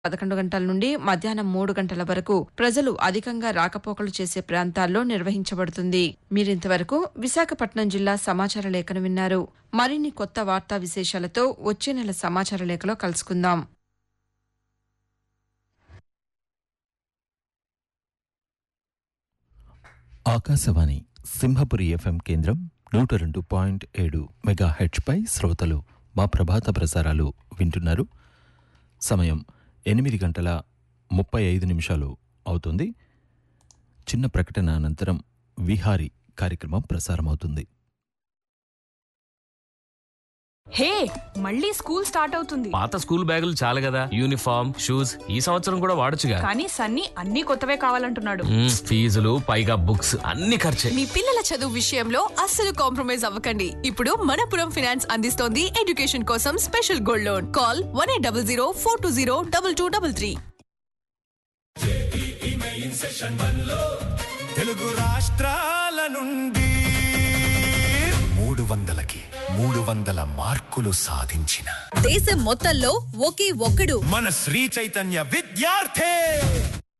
పదకొండు గంటల నుండి మధ్యాహ్నం మూడు గంటల వరకు ప్రజలు అధికంగా రాకపోకలు చేసే ప్రాంతాల్లో నిర్వహించబడుతుంది మీరింతవరకు విశాఖపట్నం జిల్లా సమాచార లేఖను విన్నారు మరిన్ని కొత్త వార్తా విశేషాలతో వచ్చే నెల సమాచార లేఖలో కలుసుకుందాం ఆకాశవాణి సింహపురి ఎఫ్ఎం కేంద్రం నూట రెండు పాయింట్ ఏడు మెగా హెచ్పై శ్రోతలు మా ప్రభాత ప్రసారాలు వింటున్నారు సమయం ఎనిమిది గంటల ముప్పై ఐదు నిమిషాలు అవుతుంది చిన్న ప్రకటన అనంతరం విహారీ కార్యక్రమం ప్రసారమవుతుంది హే మళ్ళీ స్కూల్ స్టార్ట్ అవుతుంది పాత స్కూల్ బ్యాగులు చాలు కదా యూనిఫామ్ షూస్ ఈ సంవత్సరం కూడా వాడొచ్చుగా కానీ సన్నీ అన్ని కొత్తవే కావాలంటున్నాడు మ్మ్, ఫీజులు పైగా బుక్స్ అన్ని ఖర్చే మీ పిల్లల చదువు విషయంలో అస్సలు కాంప్రమైజ్ అవ్వకండి ఇప్పుడు మనపురం ఫినాన్స్ అందిస్తోంది ఎడ్యుకేషన్ కోసం special gold loan call one eight double zero four two zero double two double three Telugu రాష్ట్రాల నుండి మూడు వందలకి మూడు వందల మార్కులు సాధించిన దేశం మొత్తంలో ఒకే ఒక్కడు మన శ్రీ చైతన్య విద్యార్థి